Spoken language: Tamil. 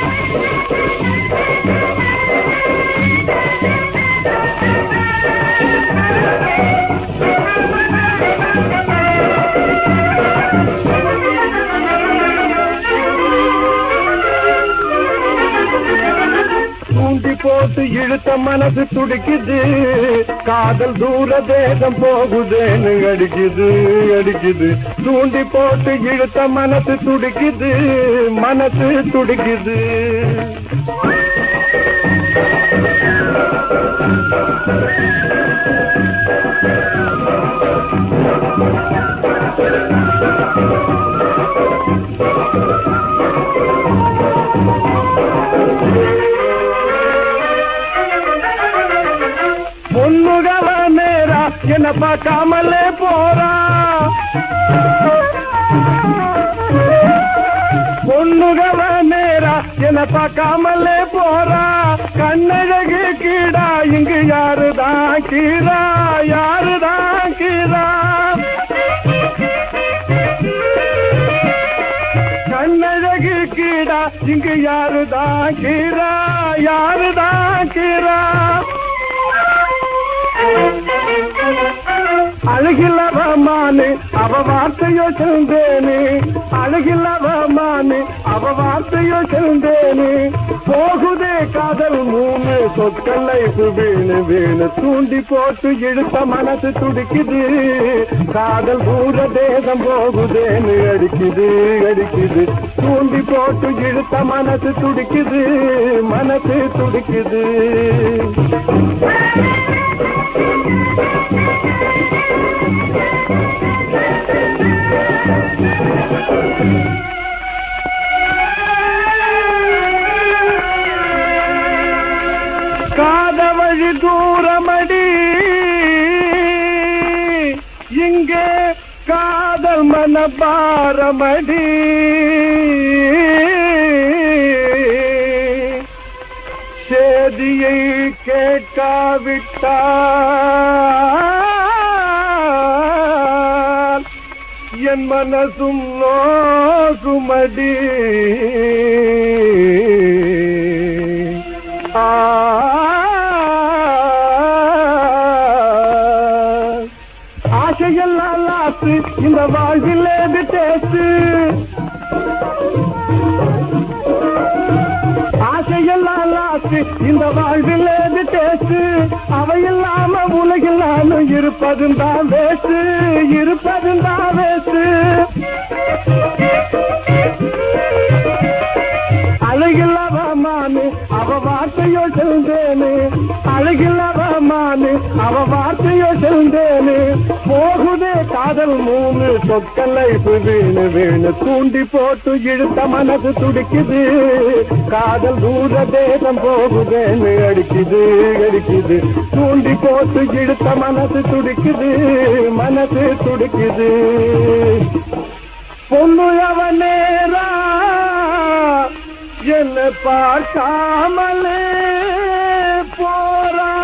தூண்டி போட்டு இழுத்த மனசு துடிக்குது காதல் தூர தேசம் போகுதேன்னு அடிக்குது அடிக்குது தூண்டி போட்டு இழுத்த மனசு துடிக்குது மனசு துடிக்குது பொண்ணுகவ நேரா என்ன பார்க்காமலே போறா பொண்ணுகவ நேரா என்ன பார்க்காமலே போறா கண்ணழகு கீடா இங்கு யாருதான் கீரா யாருதான் கீரா கண்ணழகு கீடா இங்கு யாருதான் கீரா யாருதான் கீரா அழகில்லவ மானு அவ வார்த்தையோ செந்தேனு அழகில்லவ மானு அவ வார்த்தையோ செந்தேனு போகுதே காதல் மூணு சொற்களை வீணு வீணு தூண்டி போட்டு இழுத்த மனசு துடிக்குது காதல் தூர தேசம் போகுதேன்னு அடிக்குது அடிக்குது தூண்டி போட்டு இழுத்த மனசு துடிக்குது மனசு துடிக்குது காதவழி தூரமடி இங்கே காதல் மனபாரமடி சேதியை கேட்காவிட்டால் என் மனசும் நோகுமடி ஆ ஆசையெல்லாம் லாத்து இந்த வாழ்வில் ஏது டேஸ்ட் ஆசையெல்லாம் லாத்து இந்த வாழ்வில் ஏது டேஸ்ட் அவை இல்லாம உலகில் நானும் இருப்பதும் தான் வேஸ்ட் இருப்பதும் தான் வேஸ்ட் அழகில்லவ மானு அவ வார்த்தையோ செல்ந்தேனு அழகில்லவ மானு அவ வார்த்தையோ செல்ந்தேனு போகுதே காதல் மூணு சொற்களை வீணு வீணு தூண்டி போட்டு இழுத்த மனசு துடிக்குது காதல் தூர தேசம் போகுதேன்னு அடிக்குது அடிக்குது தூண்டி போட்டு இழுத்த மனசு துடிக்குது மனசு துடிக்குது பொண்ணு அவன் நேரா என்ன பார்க்காமலே போறா